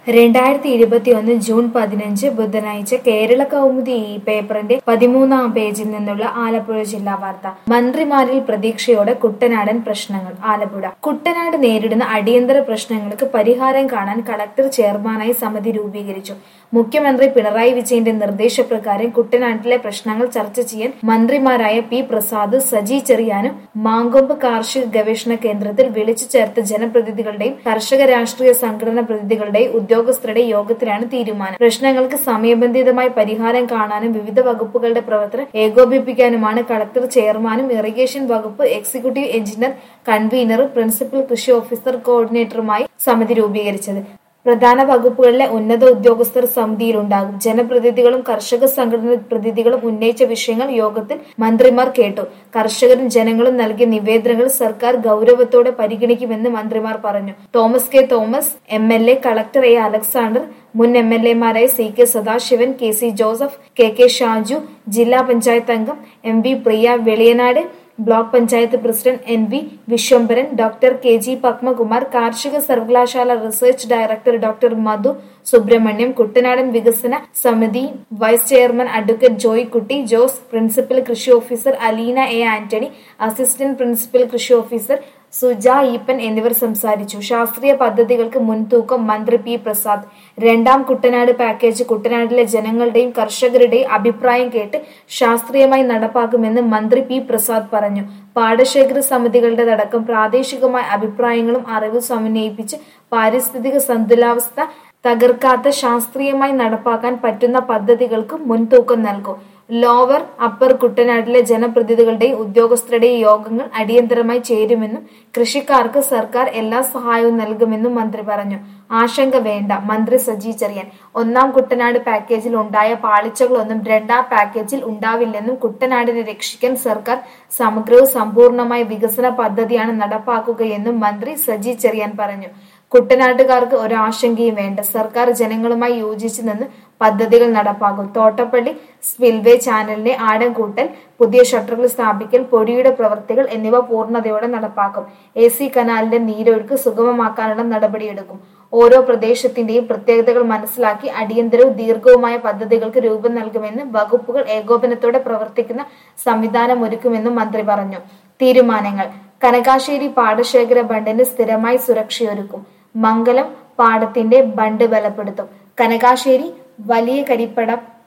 രണ്ടായിരത്തി ഇരുപത്തിയൊന്ന് ജൂൺ പതിനഞ്ച് ബുധനാഴ്ച കേരള കൗമുദി ഈ പേപ്പറിന്റെ പതിമൂന്നാം പേജിൽ നിന്നുള്ള ആലപ്പുഴ ജില്ലാ വാർത്ത മന്ത്രിമാരിൽ പ്രതീക്ഷയോടെ കുട്ടനാടൻ പ്രശ്നങ്ങൾ ആലപ്പുഴ കുട്ടനാട് നേരിടുന്ന അടിയന്തര പ്രശ്നങ്ങൾക്ക് പരിഹാരം കാണാൻ കളക്ടർ ചെയർമാനായി സമിതി രൂപീകരിച്ചു മുഖ്യമന്ത്രി പിണറായി വിജയന്റെ നിർദ്ദേശപ്രകാരം കുട്ടനാട്ടിലെ പ്രശ്നങ്ങൾ ചർച്ച ചെയ്യാൻ മന്ത്രിമാരായ പി പ്രസാദ് സജി ചെറിയാനും മാങ്കൊമ്പ് കാർഷിക ഗവേഷണ കേന്ദ്രത്തിൽ വിളിച്ചു ചേർത്ത ജനപ്രതിനിധികളുടെയും കർഷക രാഷ്ട്രീയ സംഘടനാ പ്രതിനിധികളുടെയും ഉദ്യോഗസ്ഥരുടെ യോഗത്തിലാണ് തീരുമാനം പ്രശ്നങ്ങൾക്ക് സമയബന്ധിതമായി പരിഹാരം കാണാനും വിവിധ വകുപ്പുകളുടെ പ്രവർത്തനം ഏകോപിപ്പിക്കാനുമാണ് കളക്ടർ ചെയർമാനും ഇറിഗേഷൻ വകുപ്പ് എക്സിക്യൂട്ടീവ് എഞ്ചിനീയർ കൺവീനറും പ്രിൻസിപ്പൽ കൃഷി ഓഫീസർ കോർഡിനേറ്ററുമായി സമിതി രൂപീകരിച്ചത് പ്രധാന വകുപ്പുകളിലെ ഉന്നത ഉദ്യോഗസ്ഥർ സമിതിയിലുണ്ടാകും ജനപ്രതിനിധികളും കർഷക സംഘടനാ പ്രതിനിധികളും ഉന്നയിച്ച വിഷയങ്ങൾ യോഗത്തിൽ മന്ത്രിമാർ കേട്ടു കർഷകരും ജനങ്ങളും നൽകിയ നിവേദനങ്ങൾ സർക്കാർ ഗൗരവത്തോടെ പരിഗണിക്കുമെന്ന് മന്ത്രിമാർ പറഞ്ഞു Thomas K Thomas M L A collector A Alexander മുൻ എം എൽ എമാരായ C K Sadasivan K C Joseph K K Shaju ജില്ലാ പഞ്ചായത്ത് അംഗം M V Priya Veliyanad block panchayat president N V Viswambharan doctor K G Padmakumar കാർഷിക സർവകലാശാല research director doctor Madhu Subrahmanyam കുട്ടനാടൻ വികസന സമിതി vice chairman advocate Joy Kutty Jose principal കൃഷി officer Aleena A Antony assistant principal കൃഷി ഓഫീസർ സുജ ഈപ്പൻ എന്നിവർ സംസാരിച്ചു ശാസ്ത്രീയ പദ്ധതികൾക്ക് മുൻതൂക്കം മന്ത്രി പി പ്രസാദ് രണ്ടാം കുട്ടനാട് പാക്കേജ് കുട്ടനാട്ടിലെ ജനങ്ങളുടെയും കർഷകരുടെയും അഭിപ്രായം കേട്ട് ശാസ്ത്രീയമായി നടപ്പാക്കുമെന്ന് മന്ത്രി പി പ്രസാദ് പറഞ്ഞു പാടശേഖര സമിതികളുടേതടക്കം പ്രാദേശികമായ അഭിപ്രായങ്ങളും അറിവും സമന്വയിപ്പിച്ച് പാരിസ്ഥിതിക സന്തുലാവസ്ഥ തകർക്കാത്ത ശാസ്ത്രീയമായി നടപ്പാക്കാൻ പറ്റുന്ന പദ്ധതികൾക്ക് മുൻതൂക്കം നൽകും ലോവർ അപ്പർ കുട്ടനാട്ടിലെ ജനപ്രതിനിധികളുടെയും ഉദ്യോഗസ്ഥരുടെയും യോഗങ്ങൾ അടിയന്തരമായി ചേരുമെന്നും കൃഷിക്കാർക്ക് സർക്കാർ എല്ലാ സഹായവും നൽകുമെന്നും മന്ത്രി പറഞ്ഞു ആശങ്ക വേണ്ട മന്ത്രി സജി ചെറിയാൻ ഒന്നാം കുട്ടനാട് പാക്കേജിൽ ഉണ്ടായ പാളിച്ചകളൊന്നും രണ്ടാം പാക്കേജിൽ ഉണ്ടാവില്ലെന്നും കുട്ടനാടിനെ രക്ഷിക്കാൻ സർക്കാർ സമഗ്രവും സമ്പൂർണമായ വികസന പദ്ധതിയാണ് നടപ്പാക്കുകയെന്നും മന്ത്രി സജി ചെറിയാൻ പറഞ്ഞു കുട്ടനാട്ടുകാർക്ക് ഒരാശങ്കയും വേണ്ട സർക്കാർ ജനങ്ങളുമായി യോജിച്ചു നിന്ന് പദ്ധതികൾ നടപ്പാക്കും തോട്ടപ്പള്ളി സ്പിൽവേ ചാനലിനെ ആഴം കൂട്ടൽ പുതിയ ഷട്ടറുകൾ സ്ഥാപിക്കൽ പൊടിയുടെ പ്രവൃത്തികൾ എന്നിവ പൂർണ്ണതയോടെ നടപ്പാക്കും എ സി കനാലിന്റെ നീരൊഴുക്ക് സുഗമമാക്കാനുള്ള നടപടിയെടുക്കും ഓരോ പ്രദേശത്തിന്റെയും പ്രത്യേകതകൾ മനസ്സിലാക്കി അടിയന്തരവും ദീർഘവുമായ പദ്ധതികൾക്ക് രൂപം നൽകുമെന്ന് വകുപ്പുകൾ ഏകോപനത്തോടെ പ്രവർത്തിക്കുന്ന സംവിധാനം ഒരുക്കുമെന്നും മന്ത്രി പറഞ്ഞു തീരുമാനങ്ങൾ കനകാശ്ശേരി പാടശേഖര ബണ്ടിന് സ്ഥിരമായി സുരക്ഷയൊരുക്കും മംഗലം പാടത്തിന്റെ ബണ്ട് ബലപ്പെടുത്തും കനകാശ്ശേരി വലിയ കരിപ്പട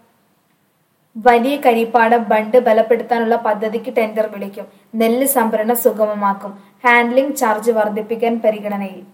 വലിയ കരിപ്പാട ബണ്ട് ബലപ്പെടുത്താനുള്ള പദ്ധതിക്ക് ടെൻഡർ വിളിക്കും നെല്ല് സംഭരണം സുഗമമാക്കും ഹാൻഡ്ലിംഗ് ചാർജ് വർദ്ധിപ്പിക്കാൻ പരിഗണനയിൽ